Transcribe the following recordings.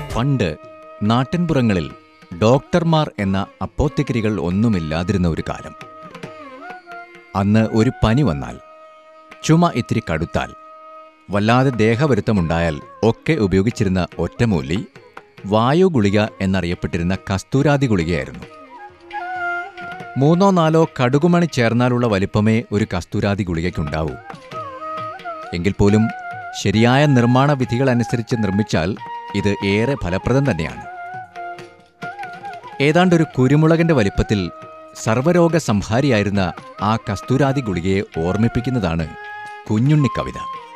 പണ്ട് നാട്ടിൻപുറങ്ങളിൽ ഡോക്ടർമാർ എന്ന അപ്പോത്തിക്കരികൾ ഒന്നുമില്ലാതിരുന്ന ഒരു കാലം അന്ന് ഒരു പനി വന്നാൽ ചുമ ഇത്തിരി കടുത്താൽ വല്ലാതെ ദേഹവരുത്തമുണ്ടായാൽ ഒക്കെ ഉപയോഗിച്ചിരുന്ന ഒറ്റമൂലി വായു ഗുളിക എന്നറിയപ്പെട്ടിരുന്ന കസ്തൂരാതി ഗുളികയായിരുന്നു മൂന്നോ നാലോ കടുകുമണി ചേർന്നാലുള്ള വലിപ്പമേ ഒരു കസ്തൂരാതി ഗുളികയ്ക്കുണ്ടാവൂ എങ്കിൽ പോലും ശരിയായ നിർമ്മാണ വിധികൾ അനുസരിച്ച് നിർമ്മിച്ചാൽ ഇത് ഏറെ ഫലപ്രദം തന്നെയാണ് ഏതാണ്ടൊരു കുരുമുളകിന്റെ വലിപ്പത്തിൽ സർവരോഗ സംഹാരിയായിരുന്ന ആ കസ്തൂരാതി ഗുളികയെ ഓർമ്മിപ്പിക്കുന്നതാണ് കുഞ്ഞുണ്ണി കവിത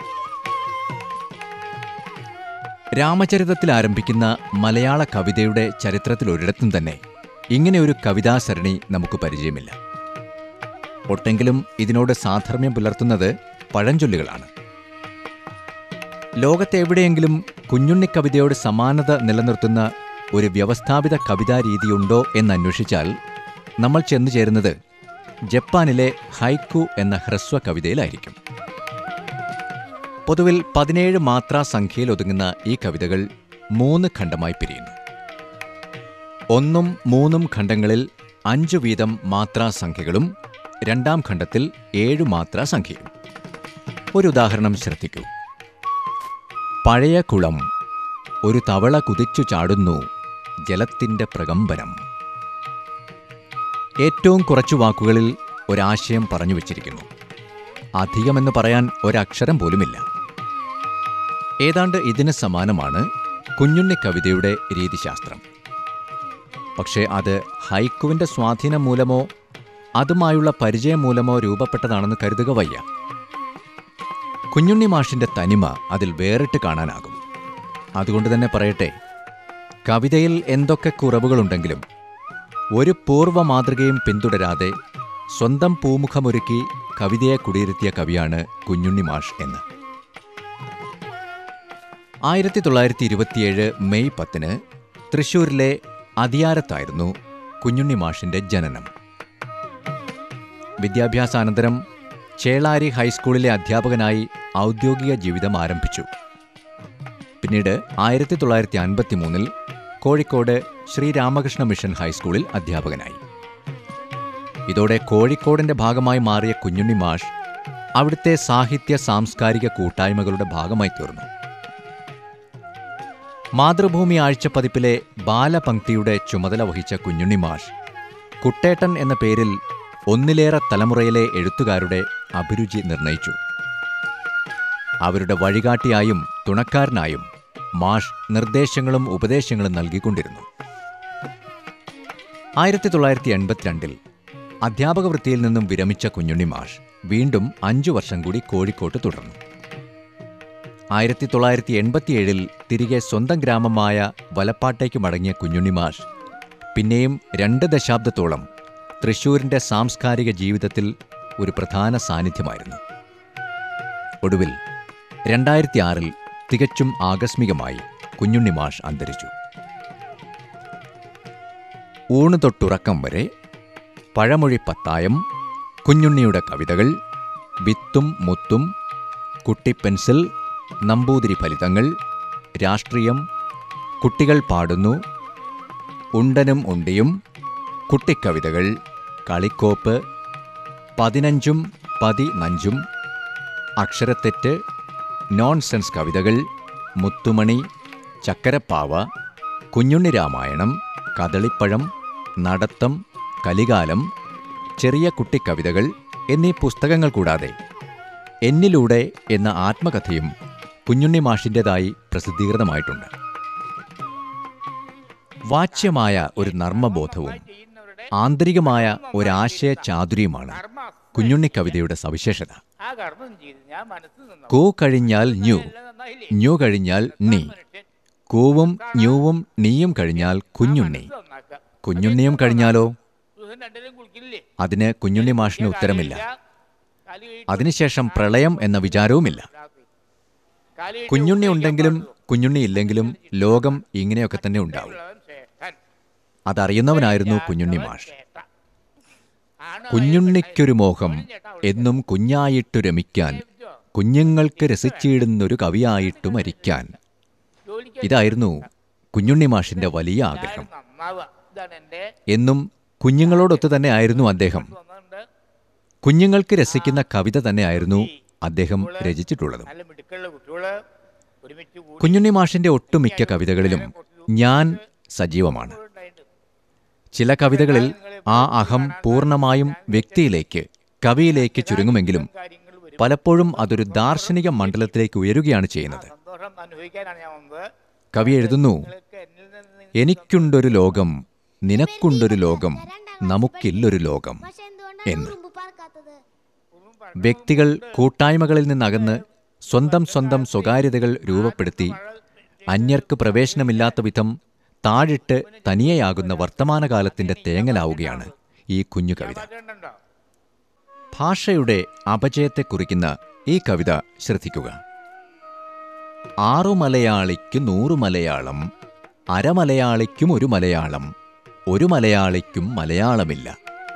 രാമചരിതത്തിൽ ആരംഭിക്കുന്ന മലയാള കവിതയുടെ ചരിത്രത്തിലൊരിടത്തും തന്നെ ഇങ്ങനെ ഒരു കവിതാസരണി നമുക്ക് പരിചയമില്ല ഒട്ടെങ്കിലും ഇതിനോട് സാധർമ്മ്യം പുലർത്തുന്നത് പഴഞ്ചൊല്ലുകളാണ് ലോകത്തെവിടെയെങ്കിലും കുഞ്ഞുണ്ണി കവിതയോട് സമാനത നിലനിർത്തുന്ന ഒരു വ്യവസ്ഥാപിത കവിതാ രീതിയുണ്ടോ എന്നന്വേഷിച്ചാൽ നമ്മൾ ചെന്നു ചേരുന്നത് ജപ്പാനിലെ ഹൈക്കു എന്ന ഹ്രസ്വ കവിതയിലായിരിക്കും പൊതുവിൽ പതിനേഴ് മാത്രാ സംഖ്യയിൽ ഒതുങ്ങുന്ന ഈ കവിതകൾ മൂന്ന് ഖണ്ഡമായി പിരിയുന്നു ഒന്നും മൂന്നും ഖണ്ഡങ്ങളിൽ അഞ്ചു വീതം മാത്രാ സംഖ്യകളും രണ്ടാം ഖണ്ഡത്തിൽ ഏഴു മാത്രാ സംഖ്യയും ഒരു ഉദാഹരണം ശ്രദ്ധിക്കൂ പഴയ കുളം ഒരു തവള കുതിച്ചു ചാടുന്നു ജലത്തിന്റെ പ്രകമ്പനം ഏറ്റവും കുറച്ചു വാക്കുകളിൽ ഒരാശയം പറഞ്ഞു വച്ചിരിക്കുന്നു അധികമെന്ന് പറയാൻ ഒരക്ഷരം പോലുമില്ല ഏതാണ്ട് ഇതിന് സമാനമാണ് കുഞ്ഞുണ്ണി കവിതയുടെ രീതിശാസ്ത്രം പക്ഷേ അത് ഹൈക്കുവിന്റെ സ്വാധീനം മൂലമോ അതുമായുള്ള പരിചയം മൂലമോ രൂപപ്പെട്ടതാണെന്ന് കരുതുക വയ്യ കുഞ്ഞുണ്ണി മാഷിന്റെ തനിമ അതിൽ വേറിട്ട് കാണാനാകും അതുകൊണ്ട് തന്നെ പറയട്ടെ കവിതയിൽ എന്തൊക്കെ കുറവുകളുണ്ടെങ്കിലും ഒരു പൂർവ്വ മാതൃകയും പിന്തുടരാതെ സ്വന്തം പൂമുഖമൊരുക്കി കവിതയെ കുടിയിരുത്തിയ കവിയാണ് കുഞ്ഞുണ്ണി മാഷ് എന്ന് ആയിരത്തി തൊള്ളായിരത്തി ഇരുപത്തിയേഴ് മെയ് പത്തിന് തൃശൂരിലെ അതിയാരത്തായിരുന്നു കുഞ്ഞുണ്ണി മാഷിന്റെ ജനനം വിദ്യാഭ്യാസാനന്തരം ചേളാരി ഹൈസ്കൂളിലെ അധ്യാപകനായി ഔദ്യോഗിക ജീവിതം ആരംഭിച്ചു പിന്നീട് ആയിരത്തി തൊള്ളായിരത്തി അൻപത്തി മൂന്നിൽ കോഴിക്കോട് ശ്രീരാമകൃഷ്ണ മിഷൻ ഹൈസ്കൂളിൽ അധ്യാപകനായി ഇതോടെ കോഴിക്കോടിന്റെ ഭാഗമായി മാറിയ കുഞ്ഞുണ്ണി മാഷ് അവിടുത്തെ സാഹിത്യ സാംസ്കാരിക കൂട്ടായ്മകളുടെ ഭാഗമായി തീർന്നു മാതൃഭൂമി ആഴ്ചപ്പതിപ്പിലെ ബാലപംക്തിയുടെ ചുമതല വഹിച്ച കുഞ്ഞുണ്ണി മാഷ് കുട്ടേട്ടൻ എന്ന പേരിൽ ഒന്നിലേറെ തലമുറയിലെ എഴുത്തുകാരുടെ അഭിരുചി നിർണയിച്ചു അവരുടെ വഴികാട്ടിയായും തുണക്കാരനായും മാഷ് നിർദ്ദേശങ്ങളും ഉപദേശങ്ങളും നൽകിക്കൊണ്ടിരുന്നു ആയിരത്തി തൊള്ളായിരത്തി എൺപത്തിരണ്ടിൽ അധ്യാപക വൃത്തിയിൽ നിന്നും വിരമിച്ച കുഞ്ഞുണ്ണി മാഷ് വീണ്ടും അഞ്ചു വർഷം കൂടി കോഴിക്കോട്ട് തുടർന്നു ആയിരത്തി തൊള്ളായിരത്തി എൺപത്തിയേഴിൽ തിരികെ സ്വന്തം ഗ്രാമമായ വലപ്പാട്ടേക്ക് മടങ്ങിയ കുഞ്ഞുണ്ണി മാഷ് പിന്നെയും രണ്ട് ദശാബ്ദത്തോളം തൃശൂരിന്റെ സാംസ്കാരിക ജീവിതത്തിൽ ഒരു പ്രധാന സാന്നിധ്യമായിരുന്നു ഒടുവിൽ രണ്ടായിരത്തി ആറിൽ തികച്ചും ആകസ്മികമായി കുഞ്ഞുണ്ണി മാഷ് അന്തരിച്ചു ഊണ് തൊട്ടുറക്കം വരെ പഴമൊഴി പത്തായം കുഞ്ഞുണ്ണിയുടെ കവിതകൾ വിത്തും മുത്തും കുട്ടിപ്പെൻസിൽ നമ്പൂതിരി ഫലിതങ്ങൾ രാഷ്ട്രീയം കുട്ടികൾ പാടുന്നു ഉണ്ടനും ഉണ്ടിയും കുട്ടിക്കവിതകൾ കളിക്കോപ്പ് പതിനഞ്ചും പതിനഞ്ചും അക്ഷരത്തെറ്റ് നോൺസെൻസ് കവിതകൾ മുത്തുമണി ചക്കരപ്പാവ കുഞ്ഞുണ്ണി രാമായണം കദളിപ്പഴം നടത്തം കലികാലം ചെറിയ കുട്ടിക്കവിതകൾ എന്നീ പുസ്തകങ്ങൾ കൂടാതെ എന്നിലൂടെ എന്ന ആത്മകഥയും കുഞ്ഞുണ്ണി മാഷിൻ്റെതായി പ്രസിദ്ധീകൃതമായിട്ടുണ്ട് വാച്യമായ ഒരു നർമ്മബോധവും ആന്തരികമായ ഒരാശയ ചാതുര്യമാണ് കുഞ്ഞുണ്ണി കവിതയുടെ സവിശേഷത ആ കർമ്മം ചെയ്ത് ഞാൻ മനസ്സിൽ നിന്നു കൂ കഴിഞ്ഞാൽ ന്യൂ ന്യൂ കഴിഞ്ഞാൽ നീ കൂവും ന്യൂവും നീയും കഴിഞ്ഞാൽ കുഞ്ഞുണ്ണി കുഞ്ഞുണ്ണിയും കഴിഞ്ഞാലോ അതിന് കുഞ്ഞുണ്ണി മാഷിന് ഉത്തരമില്ല അതിനുശേഷം പ്രളയം എന്ന വിചാരവുമില്ല കുഞ്ഞുണ്ണി ഉണ്ടെങ്കിലും കുഞ്ഞുണ്ണി ഇല്ലെങ്കിലും ലോകം ഇങ്ങനെയൊക്കെ തന്നെ ഉണ്ടാവും അതറിയുന്നവനായിരുന്നു കുഞ്ഞുണ്ണി മാഷ് കുഞ്ഞുണ്ണിക്കൊരു മോഹം എന്നും കുഞ്ഞായിട്ടു രമിക്കാൻ കുഞ്ഞുങ്ങൾക്ക് രസിച്ചിടുന്നൊരു കവിയായിട്ടു മരിക്കാൻ ഇതായിരുന്നു കുഞ്ഞുണ്ണി മാഷിന്റെ വലിയ ആഗ്രഹം എല്ലാവരും നന്നാവുക ഇതാണ് എൻ്റെ എന്നും കുഞ്ഞുങ്ങളോടൊത്ത് തന്നെ ആയിരുന്നു അദ്ദേഹം വന്നിട്ടുണ്ട് കുഞ്ഞുങ്ങൾക്ക് രസിക്കുന്ന കവിത തന്നെയായിരുന്നു അദ്ദേഹം രചിച്ചിട്ടുള്ളത് നല്ല മിടുക്കുള്ള കുട്ടികള് ഒരുമിച്ച് കൂടി കുഞ്ഞുണ്ണി മാഷിന്റെ ഒട്ടുമിക്ക കവിതകളിലും ഞാൻ സജീവമാണ് ഉണ്ടായിട്ടുണ്ട്. ചില കവിതകളിൽ ആ അഹം പൂർണ്ണമായും വ്യക്തിയിലേക്ക് കവിയിലേക്ക് ചുരുങ്ങുമെങ്കിലും കാര്യങ്ങൾ വരും പലപ്പോഴും അതൊരു ദാർശനിക മണ്ഡലത്തിലേക്ക് ഉയരുകയാണ് ചെയ്യുന്നത് സന്തോഷം അനുഭവിക്കാനാണ് ഞാൻ വന്നത് കവി എഴുതുന്നു നിങ്ങൾക്ക് എന്നിൽ നിന്ന് എനിക്കുണ്ടൊരു ലോകം നിനക്കുണ്ടൊരു ലോകം നമുക്കില്ലൊരു ലോകം പക്ഷെ എന്തുകൊണ്ടാണ് എന്ന് ഉറുമ്പ് പറക്കാത്തത് വ്യക്തികൾ കൂട്ടായ്മകളിൽ നിന്നകന്ന് സ്വന്തം സ്വന്തം സ്വകാര്യതകൾ രൂപപ്പെടുത്തി അന്യർക്ക് പ്രവേശനമില്ലാത്ത വിധം താഴിട്ട് തനിയെയാകുന്ന വർത്തമാനകാലത്തിന്റെ തേങ്ങലാവുകയാണ് ഈ കുഞ്ഞു കവിത കണ്ടോ ഭാഷയുടെ അപജയത്തെ കുറിക്കുന്ന ഈ കവിത ശ്രദ്ധിക്കുക ആറു മലയാളിക്ക് നൂറു മലയാളം അരമലയാളിക്കും ഒരു മലയാളം ഒരു മലയാളിക്കും മലയാളമില്ല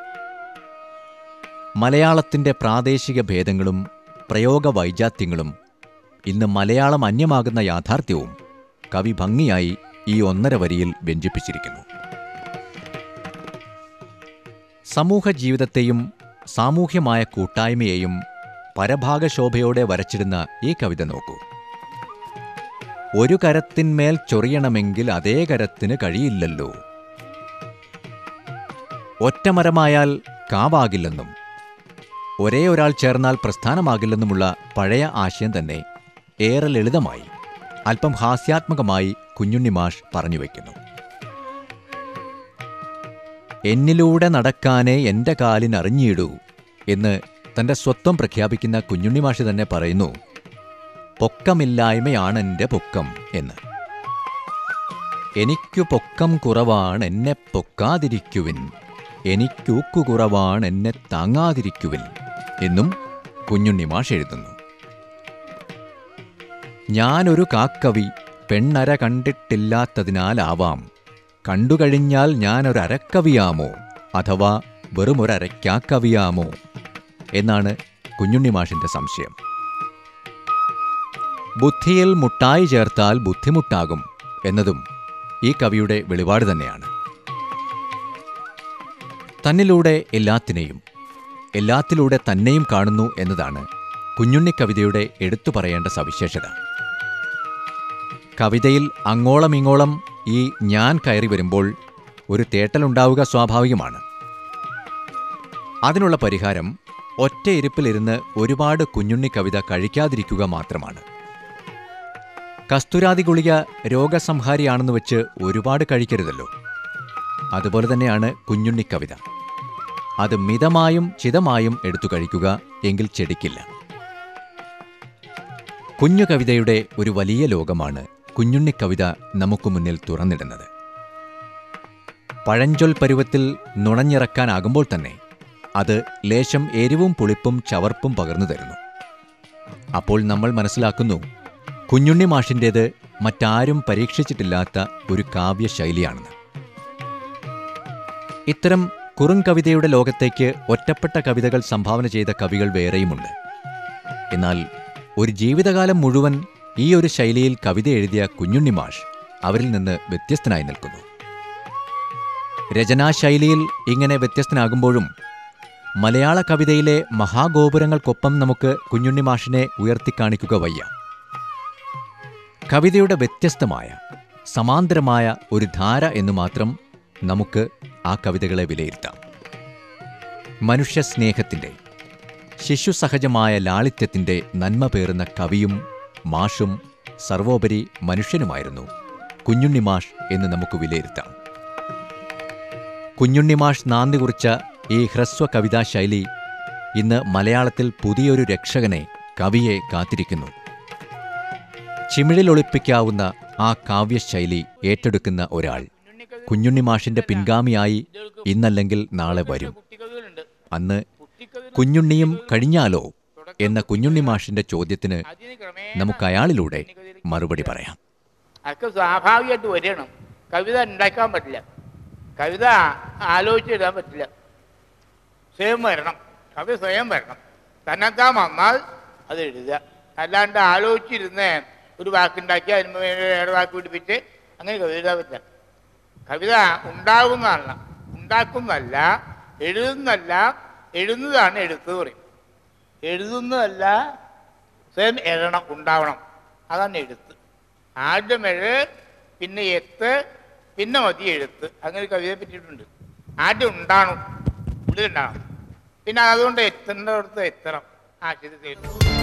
മലയാളത്തിന്റെ പ്രാദേശിക ഭേദങ്ങളും പ്രയോഗ വൈജാത്യങ്ങളും ഇന്ന് മലയാളം അന്യമാകുന്ന യാഥാർത്ഥ്യവും കവി ഭംഗിയായി ഈ ഒന്നര വരിയിൽ വ്യഞ്ജിപ്പിച്ചിരിക്കുന്നു സമൂഹ ജീവിതത്തെയും സാമൂഹ്യമായ കൂട്ടായ്മയെയും പരഭാഗശോഭയോടെ വരച്ചിടുന്ന ഈ കവിത നോക്കൂ ഒരു കരത്തിന്മേൽ ചൊറിയണമെങ്കിൽ അതേ കരത്തിന് കഴിയില്ലല്ലോ ഒറ്റമരമായാൽ കാവാകില്ലെന്നും ഒരേ ഒരാൾ ചേർന്നാൽ പ്രസ്ഥാനമാകില്ലെന്നുമുള്ള പഴയ ആശയം തന്നെ ഏറെ ലളിതമായി അല്പം ഹാസ്യാത്മകമായി കുഞ്ഞുണ്ണി മാഷ് പറഞ്ഞു വയ്ക്കുന്നു എന്നിലൂടെ നടക്കാനേ എൻ്റെ കാലിനറിഞ്ഞിടൂ എന്ന് തൻ്റെ സ്വത്വം പ്രഖ്യാപിക്കുന്ന കുഞ്ഞുണ്ണി മാഷ് തന്നെ പറയുന്നു പൊക്കമില്ലായ്മയാണെൻ്റെ പൊക്കം എന്ന് എനിക്കു പൊക്കം കുറവാണ് എന്നെ പൊക്കാതിരിക്കുവിൻ എനിക്കൂക്കു കുറവാണ് എന്നെ താങ്ങാതിരിക്കുവിൻ എന്നും കുഞ്ഞുണ്ണി മാഷ് എഴുതുന്നു ഞാനൊരു കാക്കവി പെണ്ണര കണ്ടിട്ടില്ലാത്തതിനാലാവാം കണ്ടുകഴിഞ്ഞാൽ ഞാനൊരരക്കവിയാമോ അഥവാ വെറുമൊരരക്കാക്കവിയാമോ എന്നാണ് കുഞ്ഞുണ്ണി മാഷിന്റെ സംശയം ബുദ്ധിയിൽ മുട്ടായി ചേർത്താൽ ബുദ്ധിമുട്ടാകും എന്നതും ഈ കവിയുടെ വെളിപാട് തന്നെയാണ് തന്നിലൂടെ എല്ലാത്തിനെയും എല്ലാത്തിലൂടെ തന്നെയും കാണുന്നു എന്നതാണ് കുഞ്ഞുണ്ണി കവിതയുടെ എടുത്തു പറയേണ്ട സവിശേഷത കവിതയിൽ അങ്ങോളം ഇങ്ങോളം ഈ ഞാൻ കയറി വരുമ്പോൾ ഒരു തേട്ടലുണ്ടാവുക സ്വാഭാവികമാണ് അതിനുള്ള പരിഹാരം ഒറ്റയിരുപ്പിലിരുന്ന് ഒരുപാട് കുഞ്ഞുണ്ണി കവിത കഴിക്കാതിരിക്കുക മാത്രമാണ് കസ്തുരാതി ഗുളിക രോഗസംഹാരിയാണെന്ന് വെച്ച് ഒരുപാട് കഴിക്കരുതല്ലോ അതുപോലെ തന്നെയാണ് കുഞ്ഞുണ്ണി കവിത അത് മിതമായും ചിതമായും എടുത്തു കഴിക്കുക എങ്കിൽ ചെടിക്കില്ല കുഞ്ഞു കവിതയുടെ ഒരു വലിയ ലോകമാണ് കുഞ്ഞുണ്ണി കവിത നമുക്ക് മുന്നിൽ തുറന്നിടുന്നത് പഴഞ്ചൊൽ പരുവത്തിൽ നുണഞ്ഞിറക്കാനാകുമ്പോൾ തന്നെ അത് ലേശം എരിവും പുളിപ്പും ചവർപ്പും പകർന്നു തരുന്നു അപ്പോൾ നമ്മൾ മനസ്സിലാക്കുന്നു കുഞ്ഞുണ്ണി മാഷിൻ്റേത് മറ്റാരും പരീക്ഷിച്ചിട്ടില്ലാത്ത ഒരു കാവ്യശൈലിയാണെന്ന് ഇത്തരം കുറുങ്കവിതയുടെ ലോകത്തേക്ക് ഒറ്റപ്പെട്ട കവിതകൾ സംഭാവന ചെയ്ത കവികൾ വേറെയുമുണ്ട് എന്നാൽ ഒരു ജീവിതകാലം മുഴുവൻ ഈ ഒരു ശൈലിയിൽ കവിത എഴുതിയ കുഞ്ഞുണ്ണി മാഷ് അവരിൽ നിന്ന് വ്യത്യസ്തനായി നിൽക്കുന്നു രചനാശൈലിയിൽ ഇങ്ങനെ വ്യത്യസ്തനാകുമ്പോഴും മലയാള കവിതയിലെ മഹാഗോപുരങ്ങൾക്കൊപ്പം നമുക്ക് കുഞ്ഞുണ്ണി മാഷിനെ ഉയർത്തിക്കാണിക്കുക വയ്യ കവിതയുടെ വ്യത്യസ്തമായ സമാന്തരമായ ഒരു ധാര എന്ന് മാത്രം നമുക്ക് ആ കവിതകളെ വിലയിരുത്താം മനുഷ്യസ്നേഹത്തിൻ്റെ ശിശുസഹജമായ ലാളിത്യത്തിൻ്റെ നന്മ പേറുന്ന കവിയും മാഷും സർവോപരി മനുഷ്യനുമായിരുന്നു കുഞ്ഞുണ്ണി മാഷ് എന്ന് നമുക്ക് വിലയിരുത്താം കുഞ്ഞുണ്ണി മാഷ് നാന്ദി കുറിച്ച ഈ ഹ്രസ്വ കവിതാ ശൈലി ഇന്ന് മലയാളത്തിൽ പുതിയൊരു രക്ഷകനെ കവിയെ കാത്തിരിക്കുന്നു ചിമിഴിലൊളിപ്പിക്കാവുന്ന ആ കാവ്യശൈലി ഏറ്റെടുക്കുന്ന ഒരാൾ കുഞ്ഞുണ്ണി മാഷിന്റെ പിൻഗാമിയായി ഇന്നല്ലെങ്കിൽ നാളെ വരും കുട്ടികളുണ്ട് അന്ന് കുട്ടിക്കതിൽ കുഞ്ഞുണ്ണിയും കഴിഞ്ഞാലോ എന്ന കുഞ്ഞുണ്ണി മാഷിന്റെ ചോദ്യത്തിന് അതിന് ക്രമേണ നമുക്ക് അയാളിലൂടെ മറുപടി പറയാം അതൊക്കെ സ്വാഭാവികമായിട്ട് വരണം കവിത ഉണ്ടാക്കാൻ പറ്റില്ല കവിത ആലോചിച്ചെഴുതാൻ പറ്റില്ല സ്വയം വരണം കവിത സ്വയം വരണം തന്നെത്താൻ വന്നാൽ അത് എഴുതുക അല്ലാണ്ട് ആലോചിച്ചിരുന്ന് ഒരു വാക്കുണ്ടാക്കി അതിന് വേറെ വാക്ക് പിടിപ്പിച്ച് അങ്ങനെ കവിത എഴുതാൻ പറ്റില്ല കവിത ഉണ്ടാകുന്നതല്ല ഉണ്ടാക്കുന്നതല്ല എഴുതുന്നതല്ല എഴുതുന്നതാണ് എഴുത്ത് പറയും എഴുതുന്നതല്ല സ്വയം എഴണം ഉണ്ടാവണം അതാണ് എഴുത്ത് ആദ്യം എഴ് പിന്നെ എത്ത് പിന്നെ മതി എഴുത്ത് അങ്ങനെ ഒരു കവിതയെ പറ്റിയിട്ടുണ്ട് ആദ്യം ഉണ്ടാവണം ഉള്ളിലുണ്ടാവണം പിന്നെ അതുകൊണ്ട് എത്തേണ്ടടുത്ത് എത്തണം ആ ശരി തീർന്നു